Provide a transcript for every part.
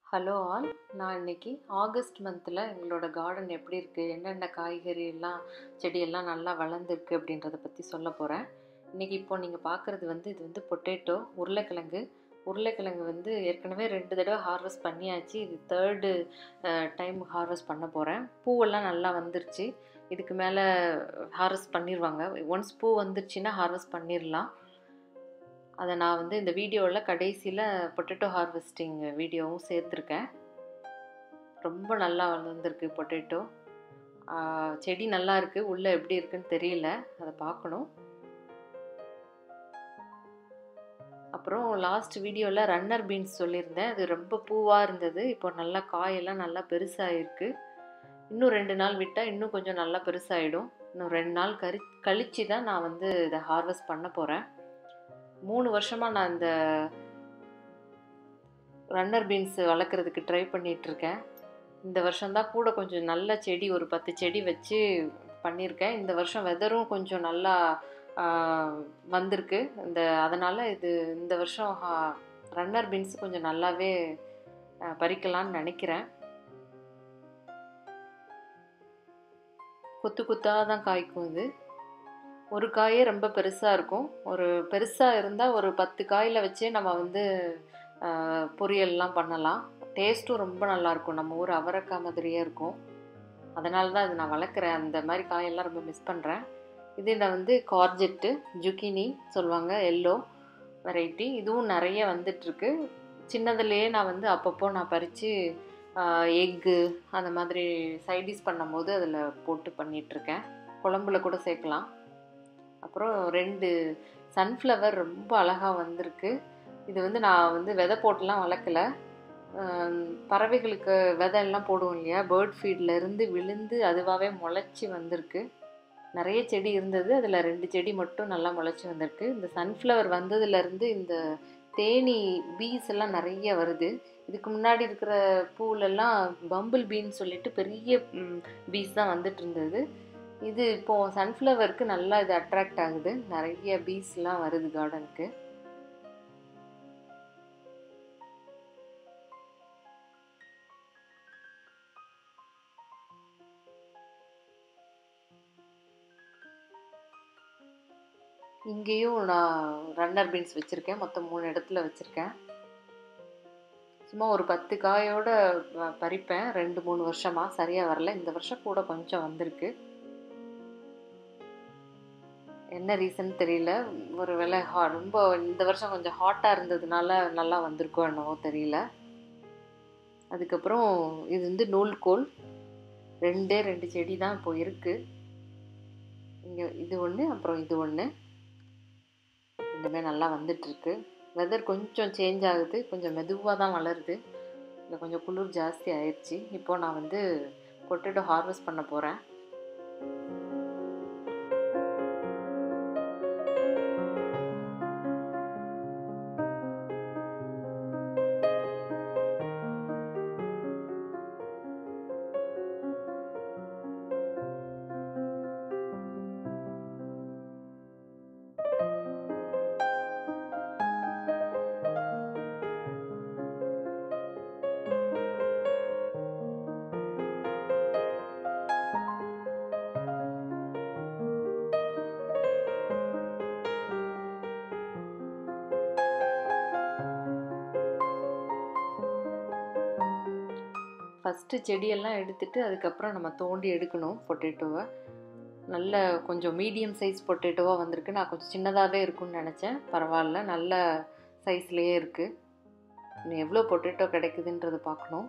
hello all நான் இன்னைக்கு August மந்தில் எங்களோட கார்டன் எப்படி இருக்குது என்னென்ன காய்கறி எல்லாம் செடியெல்லாம் நல்லா வளர்ந்துருக்கு அப்படின்றத பற்றி சொல்ல போகிறேன் இன்றைக்கி இப்போ நீங்கள் பார்க்குறது வந்து இது வந்து பொட்டேட்டோ உருளைக்கிழங்கு உருளைக்கிழங்கு வந்து ஏற்கனவே ரெண்டு தடவை ஹார்வெஸ்ட் பண்ணியாச்சு இது தேர்டு டைம் ஹார்வெஸ்ட் பண்ண போகிறேன் பூவெல்லாம் நல்லா வந்துருச்சு இதுக்கு மேலே ஹார்வெஸ்ட் பண்ணிடுவாங்க ஒன்ஸ் பூ வந்துருச்சுன்னா ஹார்வெஸ்ட் பண்ணிடலாம் அதை நான் வந்து இந்த வீடியோவில் கடைசியில் பொட்டேட்டோ ஹார்வெஸ்டிங் வீடியோவும் சேர்த்துருக்கேன் ரொம்ப நல்லா வளர்ந்துருக்கு பொட்டேட்டோ செடி நல்லா இருக்குது உள்ளே எப்படி இருக்குன்னு தெரியல அதை பார்க்கணும் அப்புறம் லாஸ்ட் வீடியோவில் ரன்னர் பீன்ஸ் சொல்லியிருந்தேன் அது ரொம்ப பூவாக இருந்தது இப்போ நல்லா காயெல்லாம் நல்லா பெருசாகிருக்கு இன்னும் ரெண்டு நாள் விட்டால் இன்னும் கொஞ்சம் நல்லா பெருசாகிடும் இன்னும் ரெண்டு நாள் கறி கழித்து தான் நான் வந்து இதை ஹார்வெஸ்ட் பண்ண போகிறேன் மூணு வருஷமாக நான் இந்த ரன்னர் பீன்ஸ் வளர்க்குறதுக்கு ட்ரை பண்ணிகிட்ருக்கேன் இந்த வருஷம்தான் கூட கொஞ்சம் நல்ல செடி ஒரு பத்து செடி வச்சு பண்ணியிருக்கேன் இந்த வருஷம் வெதரும் கொஞ்சம் நல்லா வந்திருக்கு இந்த அதனால் இது இந்த வருஷம் ரன்னர் பீன்ஸ் கொஞ்சம் நல்லாவே பறிக்கலான்னு நினைக்கிறேன் கொத்து கொத்தாக தான் காய்க்கும் இது ஒரு காயே ரொம்ப பெருசாக இருக்கும் ஒரு பெருசாக இருந்தால் ஒரு பத்து காயில் வச்சே நம்ம வந்து பொரியல்லாம் பண்ணலாம் டேஸ்ட்டும் ரொம்ப நல்லாயிருக்கும் நம்ம ஊர் அவரைக்காய் மாதிரியே இருக்கும் அதனால தான் இது நான் வளர்க்குறேன் அந்த மாதிரி காயெல்லாம் ரொம்ப மிஸ் பண்ணுறேன் இது நான் வந்து கார்ஜெட்டு ஜுக்கினி சொல்லுவாங்க எல்லோ வெரைட்டி இதுவும் நிறைய வந்துட்டுருக்கு சின்னதுலேயே நான் வந்து அப்பப்போ நான் பறித்து எக்கு அந்த மாதிரி சைடிஷ் பண்ணும்போது அதில் போட்டு பண்ணிகிட்ருக்கேன் குழம்புல கூட சேர்க்கலாம் அப்புறம் ரெண்டு சன்ஃப்ளவர் ரொம்ப அழகாக வந்திருக்கு இது வந்து நான் வந்து விதை போட்டுலாம் வளர்க்கல பறவைகளுக்கு விதை எல்லாம் போடுவோம் இல்லையா பேர்ட் ஃபீட்லேருந்து விழுந்து அதுவாகவே முளைச்சி வந்திருக்கு நிறைய செடி இருந்தது அதில் ரெண்டு செடி மட்டும் நல்லா முளைச்சி வந்திருக்கு இந்த சன்ஃப்ளவர் வந்ததுலேருந்து இந்த தேனி பீஸ் எல்லாம் நிறைய வருது இதுக்கு முன்னாடி இருக்கிற பூலெல்லாம் பம்பிள் பீன்னு சொல்லிட்டு பெரிய பீஸ் தான் வந்துட்டு இருந்தது இது இப்போது சன்ஃப்ளவருக்கு நல்லா இது அட்ராக்ட் ஆகுது நிறைய பீஸ்லாம் வருது கார்டனுக்கு இங்கேயும் நான் ரன்னர் பீன்ஸ் வச்சுருக்கேன் மொத்தம் மூணு இடத்துல வச்சுருக்கேன் சும்மா ஒரு பத்து காயோட பறிப்பேன் ரெண்டு மூணு வருஷமாக சரியாக வரல இந்த வருஷம் கூட கொஞ்சம் வந்திருக்கு என்ன ரீசன் தெரியல ஒரு வேளை ஹா ரொம்ப இந்த வருஷம் கொஞ்சம் ஹாட்டாக இருந்ததுனால நல்லா வந்திருக்கோ என்னவோ தெரியல அதுக்கப்புறம் இது வந்து நூல்கோல் ரெண்டே ரெண்டு செடி தான் இப்போ இருக்குது இங்கே இது ஒன்று அப்புறம் இது ஒன்று ரெண்டுமே நல்லா வந்துட்டுருக்கு வெதர் கொஞ்சம் சேஞ்ச் ஆகுது கொஞ்சம் மெதுவாக தான் வளருது இல்லை கொஞ்சம் குளிர் ஜாஸ்தி ஆயிடுச்சு இப்போது நான் வந்து பொட்டேட்டோ ஹார்வெஸ்ட் பண்ண போகிறேன் ஃபஸ்ட்டு செடியெல்லாம் எடுத்துட்டு அதுக்கப்புறம் நம்ம தோண்டி எடுக்கணும் பொட்டேட்டோவை நல்ல கொஞ்சம் மீடியம் சைஸ் பொட்டேட்டோவாக வந்திருக்கு நான் கொஞ்சம் சின்னதாகவே இருக்கும்னு நினச்சேன் பரவாயில்ல நல்ல சைஸ்லேயே இருக்குது இன்னும் எவ்வளோ பொட்டேட்டோ கிடைக்குதுன்றது பார்க்கணும்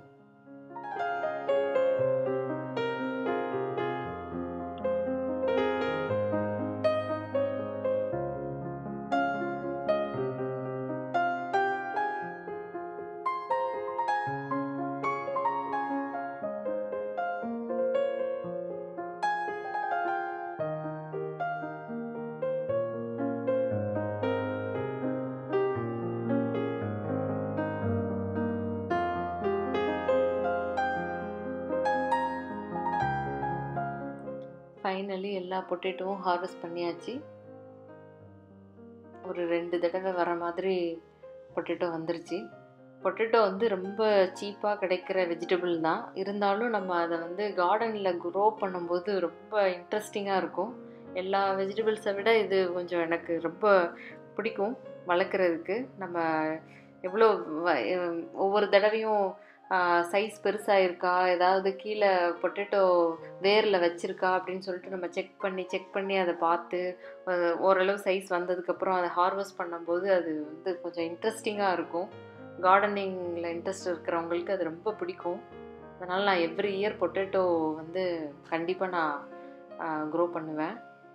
ஃபைனலி எல்லா பொட்டேட்டோவும் ஹார்வெஸ்ட் பண்ணியாச்சு ஒரு ரெண்டு தடவை வர மாதிரி பொட்டேட்டோ வந்துருச்சு பொட்டேட்டோ வந்து ரொம்ப சீப்பாக கிடைக்கிற வெஜிடபிள் தான் இருந்தாலும் நம்ம அதை வந்து கார்டனில் க்ரோ பண்ணும்போது ரொம்ப இன்ட்ரெஸ்டிங்காக இருக்கும் எல்லா வெஜிடபிள்ஸை விட இது கொஞ்சம் எனக்கு ரொம்ப பிடிக்கும் வளர்க்குறதுக்கு நம்ம எவ்வளோ வ- எம், ஒவ்வொரு தடவையும் சைஸ் பெருசாக இருக்கா ஏதாவது கீழே பொட்டேட்டோ வேரில் வச்சிருக்கா அப்படின்னு சொல்லிட்டு நம்ம செக் பண்ணி செக் பண்ணி அதை பார்த்து அஹ், ஓரளவு சைஸ் வந்ததுக்கப்புறம் அதை ஹார்வெஸ்ட் பண்ணும்போது அது வந்து கொஞ்சம் இன்ட்ரெஸ்டிங்காக இருக்கும் கார்டனிங்கில் இன்ட்ரெஸ்ட் இருக்கிறவங்களுக்கு அது ரொம்ப பிடிக்கும் அதனால் நான் எவ்ரி இயர் பொட்டேட்டோ வந்து கண்டிப்பாக நான் க்ரோ பண்ணுவேன்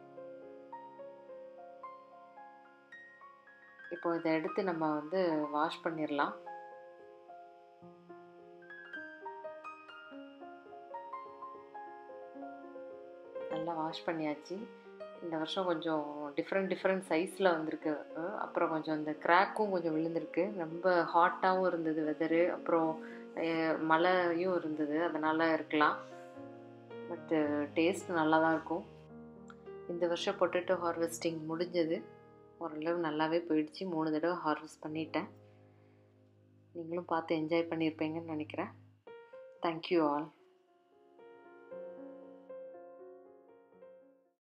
இப்போ இதை எடுத்து நம்ம வந்து வாஷ் பண்ணிடலாம் நல்லா வாஷ் பண்ணியாச்சு இந்த வருஷம் கொஞ்சம் டிஃப்ரெண்ட் டிஃப்ரெண்ட் சைஸில் வந்திருக்கு அஹ் அப்புறம் கொஞ்சம் இந்த கிராக்கும் கொஞ்சம் விழுந்திருக்கு ரொம்ப ஹாட்டாகவும் இருந்தது வெதரு அப்புறம் அஹ் மழையும் இருந்தது அதனால் இருக்கலாம் பட்டு டேஸ்ட் நல்லா தான் இருக்கும் இந்த வருஷம் பொட்டேட்டோ ஹார்வெஸ்டிங் முடிஞ்சது ஓரளவு நல்லாவே போயிடுச்சு மூணு தடவை ஹார்வெஸ்ட் பண்ணிட்டேன் நீங்களும் பார்த்து என்ஜாய் பண்ணியிருப்பீங்கன்னு நினைக்கிறேன் தேங்க்யூ ஆல்